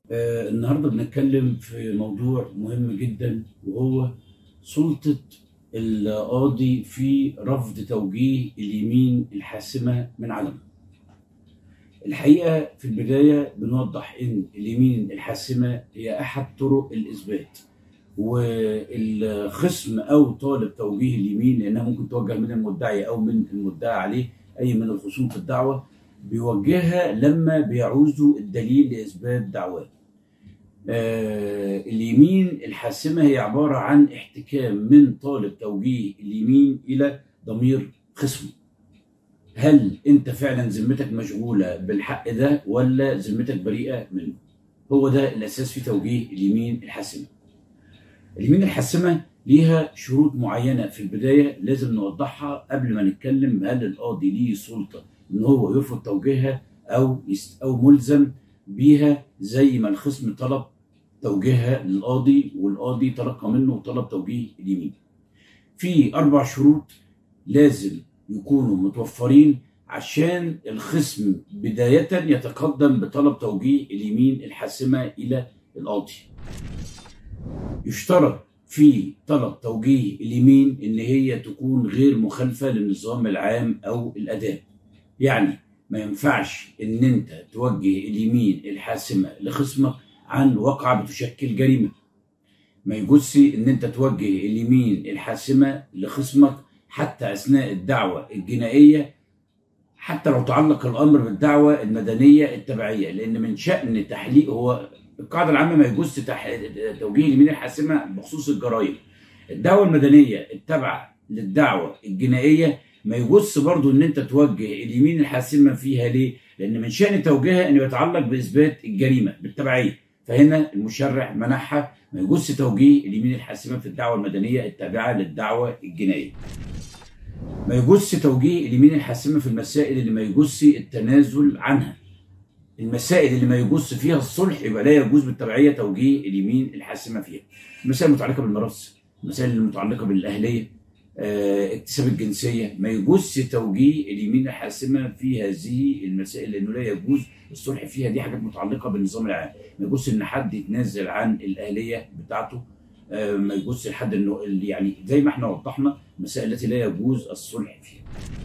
آه النهارده بنتكلم في موضوع مهم جدا وهو سلطة القاضي في رفض توجيه اليمين الحاسمة من عدمه. الحقيقة في البداية بنوضح إن اليمين الحاسمة هي أحد طرق الإثبات والخصم أو طالب توجيه اليمين لأنها ممكن توجه من المدعي أو من المدعى عليه أي من الخصوم في الدعوة بيوجهها لما بيعوزوا الدليل لإثبات دعواه. آه اليمين الحاسمة هي عبارة عن احتكام من طالب توجيه اليمين إلى ضمير خصمه هل أنت فعلا ذمتك مشغولة بالحق ده ولا ذمتك بريئة منه هو ده الأساس في توجيه اليمين الحاسمة اليمين الحاسمة ليها شروط معينة في البداية لازم نوضحها قبل ما نتكلم هل القاضي ليه سلطة إن هو يرفض توجيهها أو يست أو ملزم بيها زي ما الخصم طلب توجيهها للقاضي والقاضي تلقى منه طلب توجيه اليمين. في أربع شروط لازم يكونوا متوفرين عشان الخصم بداية يتقدم بطلب توجيه اليمين الحاسمة إلى القاضي. يشترط في طلب توجيه اليمين إن هي تكون غير مخالفة للنظام العام أو الآداب. يعني ما ينفعش ان انت توجه اليمين الحاسمه لخصمك عن واقعه بتشكل جريمه ما يجوزش ان انت توجه اليمين الحاسمه لخصمك حتى اثناء الدعوه الجنائيه حتى لو تعلق الامر بالدعوه المدنيه التبعيه لان من شان تحليق هو القاعده العامه ما يجوز تح... توجيه اليمين الحاسمه بخصوص الجرائم الدعوه المدنيه التابعه للدعوه الجنائيه ما يجوزش برضو ان انت توجه اليمين الحاسمه فيها ليه؟ لان من شان توجيهها انه يتعلق باثبات الجريمه بالتبعيه فهنا المشرع منحها ما يجوزش توجيه اليمين الحاسمه في الدعوه المدنيه التابعه للدعوه الجنائيه. ما يجوزش توجيه اليمين الحاسمه في المسائل اللي ما يجوزش التنازل عنها. المسائل اللي ما يجوز فيها الصلح يبقى لا يجوز بالتبعيه توجيه اليمين الحاسمه فيها. المسائل المتعلقه بالميراث، المسائل المتعلقه بالاهليه، اكتساب الجنسيه ما يجوزش توجيه اليمين الحاسمه في هذه المسائل لانه لا يجوز الصلح فيها دي حاجات متعلقه بالنظام العام ما يجوزش ان حد يتنازل عن الاهليه بتاعته ما يجوزش لحد انه يعني زي ما احنا وضحنا المسائل التي لا يجوز الصلح فيها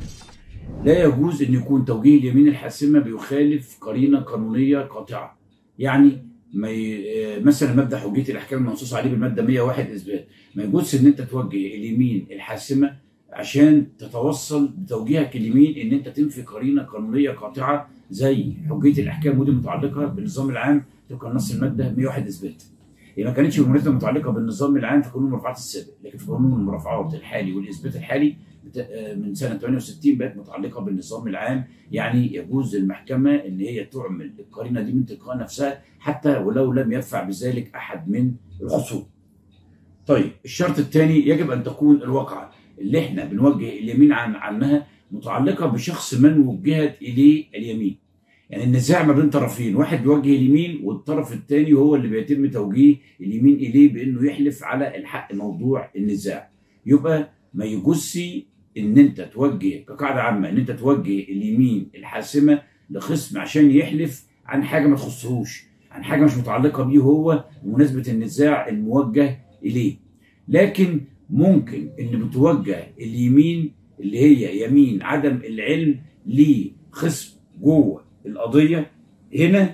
لا يجوز ان يكون توجيه اليمين الحاسمه بيخالف قرينه قانونيه قاطعه يعني ما ي... مثلا مبدا حجيه الاحكام المنصوص عليه بالماده 101 اثبات ما يجوزش ان انت توجه اليمين الحاسمه عشان تتوصل بتوجيهك اليمين ان انت تنفي قرينه قانونيه قاطعه زي حجيه الاحكام ودي متعلقه بالنظام العام طبقا نص الماده 101 اثبات هي ما كانتش بالمناسبه متعلقه بالنظام العام في قانون المرافعات السابق لكن في قانون المرافعات الحالي والاثبات الحالي من سنه 68 بقت متعلقه بالنظام العام يعني يجوز للمحكمه ان هي تعمل القرينه دي من تلقاء نفسها حتى ولو لم يدفع بذلك احد من الخصوم. طيب الشرط الثاني يجب ان تكون الواقعه اللي احنا بنوجه اليمين عن عنها متعلقه بشخص من وجهت اليه اليمين. يعني النزاع ما بين طرفين واحد بيوجه اليمين والطرف الثاني هو اللي بيتم توجيه اليمين اليه بانه يحلف على الحق موضوع النزاع. يبقى ما يجوزش ان انت توجه كقاعده عامه ان انت توجه اليمين الحاسمه لخصم عشان يحلف عن حاجه ما تخصهوش عن حاجه مش متعلقه بيه هو بمناسبه النزاع الموجه اليه لكن ممكن ان بتوجه اليمين اللي هي يمين عدم العلم لخصم جوه القضيه هنا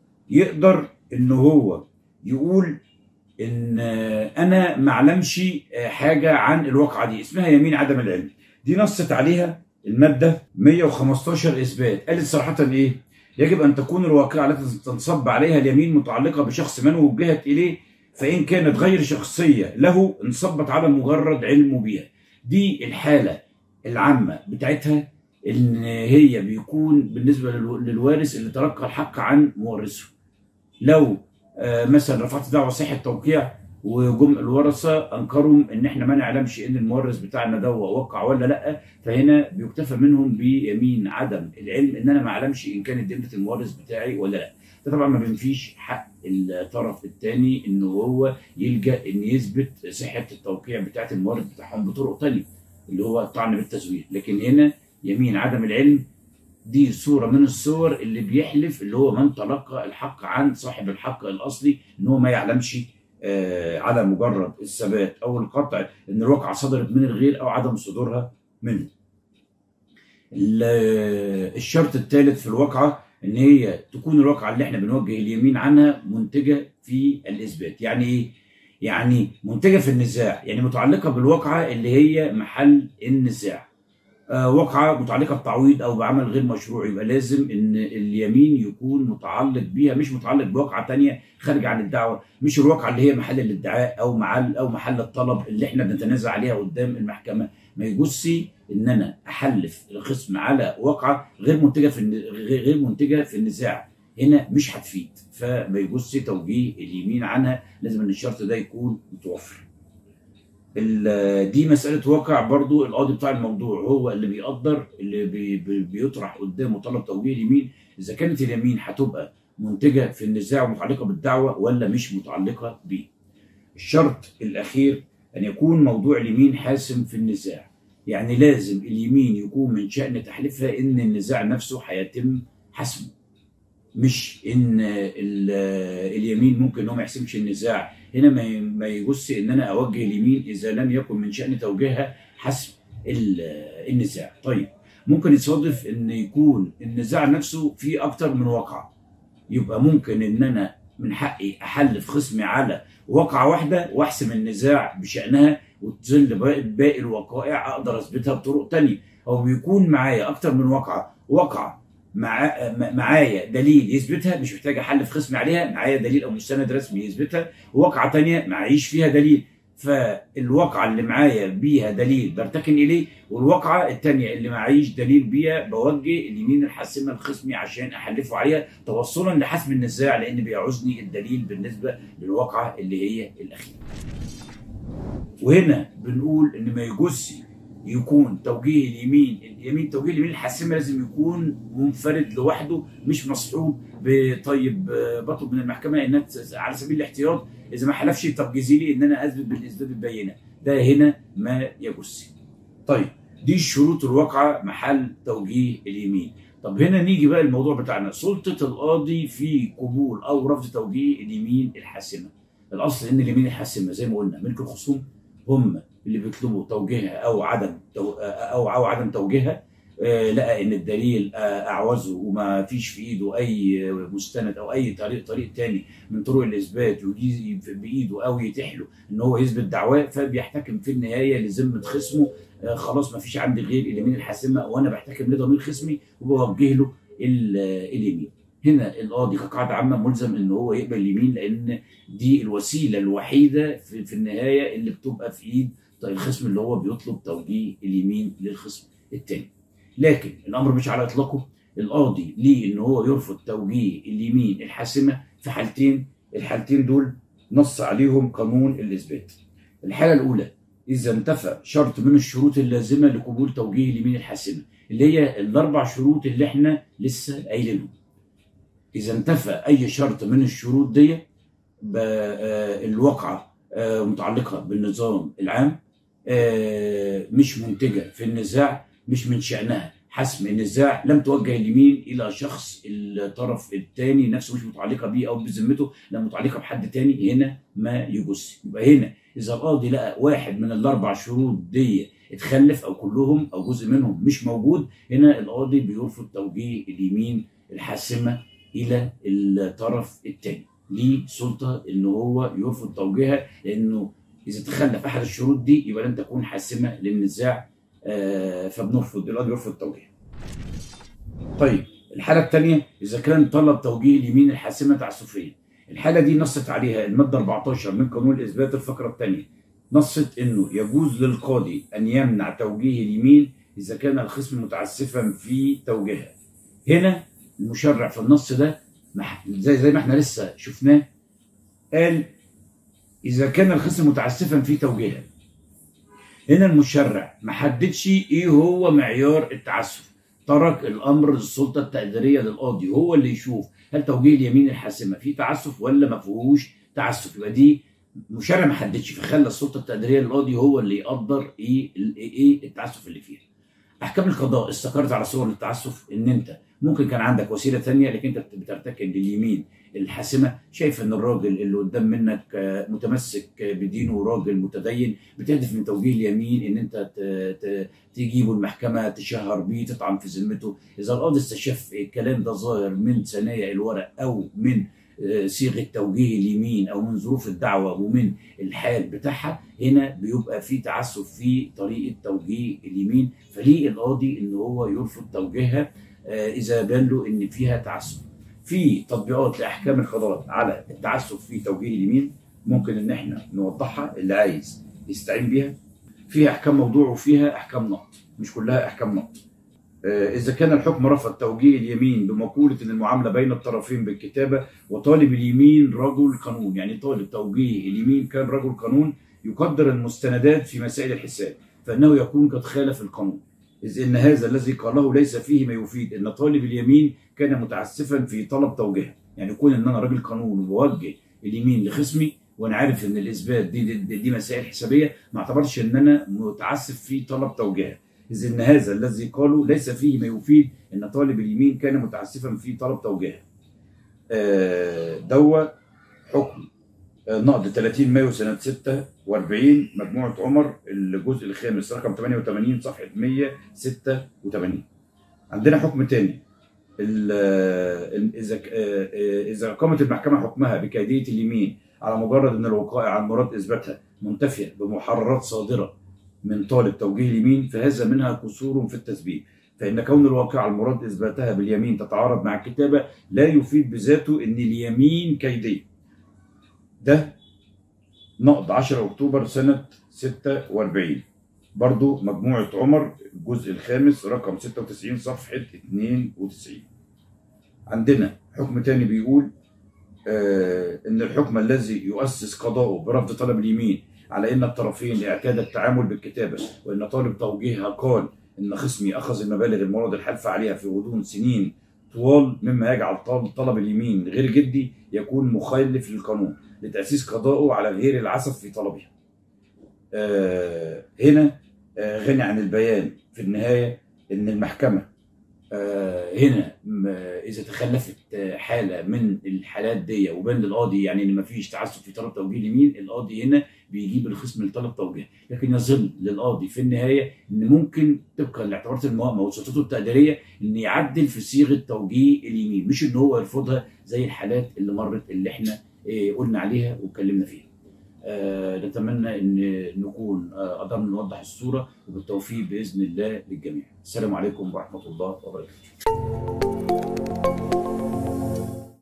يقدر ان هو يقول ان انا ما اعلمش حاجه عن الواقعه دي اسمها يمين عدم العلم دي نصت عليها الماده 115 اثبات قالت صراحه ايه يجب ان تكون الواقعه التي تنصب عليها اليمين متعلقه بشخص من وجهت اليه فان كانت غير شخصيه له انصبت على مجرد علمه بها دي الحاله العامه بتاعتها ان هي بيكون بالنسبه للوارث اللي تلقى الحق عن مورثه لو مثلا رفعت دعوه صحه توقيع وجم الورثه انكروا ان احنا ما نعلمش ان المورث بتاعنا ده وقع ولا لا فهنا بيكتفى منهم بيمين عدم العلم ان انا ما اعلمش ان كانت ذمه المورث بتاعي ولا لا ده طبعا ما بينفيش حق الطرف الثاني ان هو يلجا ان يثبت صحه التوقيع بتاعه المورث بتاعهم بطرق ثانيه اللي هو الطعن بالتزوير لكن هنا يمين عدم العلم دي صوره من الصور اللي بيحلف اللي هو من تلقى الحق عن صاحب الحق الاصلي ان هو ما يعلمش آه، على مجرد الثبات او القطع ان الواقعه صدرت من الغير او عدم صدورها منه. ال- الشرط الثالث في الواقعه ان هي تكون الواقعه اللي احنا بنوجه اليمين عنها منتجه في الاثبات، يعني ايه؟ يعني منتجه في النزاع، يعني متعلقه بالواقعه اللي هي محل النزاع. آه، واقعه متعلقه بتعويض او بعمل غير مشروع يبقى لازم ان اليمين يكون متعلق بيها مش متعلق بواقعه تانية خارجه عن الدعوه مش الواقعه اللي هي محل الادعاء او محل او محل الطلب اللي احنا بنتنازع عليها قدام المحكمه ما يجوزش ان انا احلف الخصم على واقعه غير منتجه في الن- غير غير منتجه في النزاع هنا مش هتفيد فما يجوزش توجيه اليمين عنها لازم ان الشرط ده يكون متوفر ال- دي مسألة واقع برضو القاضي بتاع الموضوع هو اللي بيقدر اللي بي بي بيطرح قدامه طلب توجيه اليمين إذا كانت اليمين هتبقى منتجة في النزاع ومتعلقة بالدعوة ولا مش متعلقة بيه. الشرط الأخير أن يكون موضوع اليمين حاسم في النزاع. يعني لازم اليمين يكون من شأن تحليفها إن النزاع نفسه هيتم حسمه. مش إن ال- اليمين ممكن إن هو ما يحسمش النزاع هنا ما ما يجوزش ان انا اوجه اليمين اذا لم يكن من شان توجيهها حسب ال- النزاع طيب ممكن يتصادف ان يكون النزاع نفسه فيه اكتر من واقعه يبقى ممكن ان انا من حقي احلف خصمي على واقعه واحده واحسم النزاع بشانها وتظل باقي باقي الوقائع اقدر اثبتها بطرق تانية او بيكون معايا اكتر من واقعه واقعه مع م- معايا دليل يثبتها مش محتاج احلف خصمي عليها معايا دليل او مستند رسمي يثبتها وواقعه تانية معيش فيها دليل فالواقعه اللي معايا بيها دليل برتكن اليه والواقعه التانية اللي معيش دليل بيها بوجه اليمين الحاسمه لخصمي عشان احلفه عليها توصلا لحسم النزاع لان بيعوزني الدليل بالنسبه للواقعه اللي هي الاخيره. وهنا بنقول ان ما يجوزش يكون توجيه اليمين اليمين توجيه اليمين الحاسمه لازم يكون منفرد لوحده مش مصحوب بطيب آه، بطلب من المحكمه انها تس- على سبيل الاحتياط اذا ما حلفش طب جزي لي ان انا اثبت بالاسباب البينه ده هنا ما يجوز طيب دي شروط الواقعه محل توجيه اليمين طب هنا نيجي بقى الموضوع بتاعنا سلطه القاضي في قبول او رفض توجيه اليمين الحاسمه الاصل ان اليمين الحاسمه زي ما قلنا ملك الخصوم هم اللي بيطلبوا توجيهها او عدم تو او او عدم توجيهها آه، لقى ان الدليل آه، اعوزه وما فيش في ايده اي مستند او اي طريق طريق تاني من طرق الاثبات يجيز بايده او يتيح له ان هو يثبت دعواه فبيحتكم في النهايه لذمه خصمه آه، خلاص ما فيش عندي غير اليمين الحاسمه وانا بحتكم لضمير خصمي وبوجه له ال- اليمين هنا القاضي كقاعده عامه ملزم ان هو يقبل اليمين لان دي الوسيله الوحيده في, في النهايه اللي بتبقى في ايد الخصم اللي هو بيطلب توجيه اليمين للخصم الثاني لكن الامر مش على اطلاقه القاضي ليه ان هو يرفض توجيه اليمين الحاسمه في حالتين الحالتين دول نص عليهم قانون الاثبات الحاله الاولى اذا انتفى شرط من الشروط اللازمه لقبول توجيه اليمين الحاسمه اللي هي الاربع شروط اللي احنا لسه قايلينهم اذا انتفى اي شرط من الشروط دي ب- آه، الواقعه آه، متعلقه بالنظام العام آه، مش منتجه في النزاع مش من شانها حسم النزاع لم توجه اليمين الى شخص الطرف الثاني نفسه مش متعلقه بيه او بذمته لا متعلقه بحد تاني هنا ما يجوز يبقى هنا اذا القاضي لقى واحد من الاربع شروط دي اتخلف او كلهم او جزء منهم مش موجود هنا القاضي بيرفض توجيه اليمين الحاسمه الى الطرف الثاني ليه سلطه ان هو يرفض توجيهها لانه اذا تخلف احد الشروط دي يبقى لن تكون حاسمه للنزاع آه، فبنرفض القاضي يرفض توجيهها. طيب الحاله الثانيه اذا كان طلب توجيه اليمين الحاسمه تعسفيا الحاله دي نصت عليها الماده 14 من قانون الاثبات الفقره الثانيه نصت انه يجوز للقاضي ان يمنع توجيه اليمين اذا كان الخصم متعسفا في توجيهها هنا المشرع في النص ده مح- زي زي ما احنا لسه شفناه قال اذا كان الخصم متعسفا في توجيهها هنا المشرع ما حددش ايه هو معيار التعسف ترك الامر للسلطه التقديريه للقاضي هو اللي يشوف هل توجيه اليمين الحاسمه فيه تعسف ولا ما فيهوش تعسف يبقى دي مشرع ما حددش فخلى السلطه التقديريه للقاضي هو اللي يقدر ايه ال- ايه التعسف اللي فيها احكام القضاء استقرت على صور التعسف ان انت ممكن كان عندك وسيله ثانيه لكن انت بترتكن لليمين الحاسمه شايف ان الراجل اللي قدام منك آه، متمسك بدينه وراجل متدين بتهدف من توجيه اليمين ان انت ت- ت- تجيبه المحكمه تشهر بيه تطعن في ذمته اذا القاضي استشف الكلام ده ظاهر من ثنايا الورق او من آه، صيغه توجيه اليمين او من ظروف الدعوه ومن الحال بتاعها هنا بيبقى في تعسف في طريقه توجيه اليمين فليه القاضي ان هو يرفض توجيهها آه، اذا بان له ان فيها تعسف. في تطبيقات لاحكام القضاء على التعسف في توجيه اليمين ممكن ان احنا نوضحها اللي عايز يستعين بيها. فيها احكام موضوع وفيها احكام نقط مش كلها احكام نقط. آه، إذا كان الحكم رفض توجيه اليمين بمقولة أن المعاملة بين الطرفين بالكتابة وطالب اليمين رجل قانون يعني طالب توجيه اليمين كان رجل قانون يقدر المستندات في مسائل الحساب فإنه يكون قد خالف القانون إذ إن هذا الذي قاله ليس فيه ما يفيد أن طالب اليمين كان متعسفا في طلب توجيهها يعني يكون أن أنا راجل قانون وبوجه اليمين لخصمي وانا عارف ان الاثبات دي, دي, دي مسائل حسابيه ما اعتبرش ان انا متعسف في طلب توجيهها إذ إن هذا الذي قالوا ليس فيه ما يفيد أن طالب اليمين كان متعسفا في طلب توجيهه. آه، دوا حكم آه، نقد 30 مايو سنة 46 مجموعة عمر الجزء الخامس رقم 88 صفحة 186 عندنا حكم تاني ال- آه، إذا ك- آه، آه، إذا قامت المحكمة حكمها بكيدية اليمين على مجرد أن الوقائع عن مراد إثباتها منتفية بمحررات صادرة من طالب توجيه اليمين فهذا منها قصور في التثبيت فإن كون الواقع المراد إثباتها باليمين تتعارض مع الكتابة لا يفيد بذاته إن اليمين كيدية ده نقد 10 أكتوبر سنة 46 برضو مجموعة عمر الجزء الخامس رقم 96 صفحة 92 عندنا حكم تاني بيقول آه إن الحكم الذي يؤسس قضاؤه برفض طلب اليمين على ان الطرفين اعتاد التعامل بالكتابه وان طالب توجيهها قال ان خصمي اخذ المبالغ المراد الحلف عليها في غضون سنين طوال مما يجعل طلب, طلب اليمين غير جدي يكون مخالف للقانون لتاسيس قضائه على غير العسف في طلبها. آه هنا آه غني عن البيان في النهايه ان المحكمه آه هنا م- اذا تخلفت آه، حاله من الحالات دي وبان للقاضي يعني ان مفيش تعسف في طلب توجيه اليمين القاضي هنا بيجيب الخصم لطلب توجيه لكن يظل للقاضي في النهايه ان ممكن طبقا لاعتبارات المهمه وسلطته التقديريه ان يعدل في صيغه توجيه اليمين مش ان هو يرفضها زي الحالات اللي مرت اللي احنا آه، قلنا عليها واتكلمنا فيها. آه، نتمنى ان نكون آه، قدرنا نوضح الصوره وبالتوفيق باذن الله للجميع. السلام عليكم ورحمه الله وبركاته.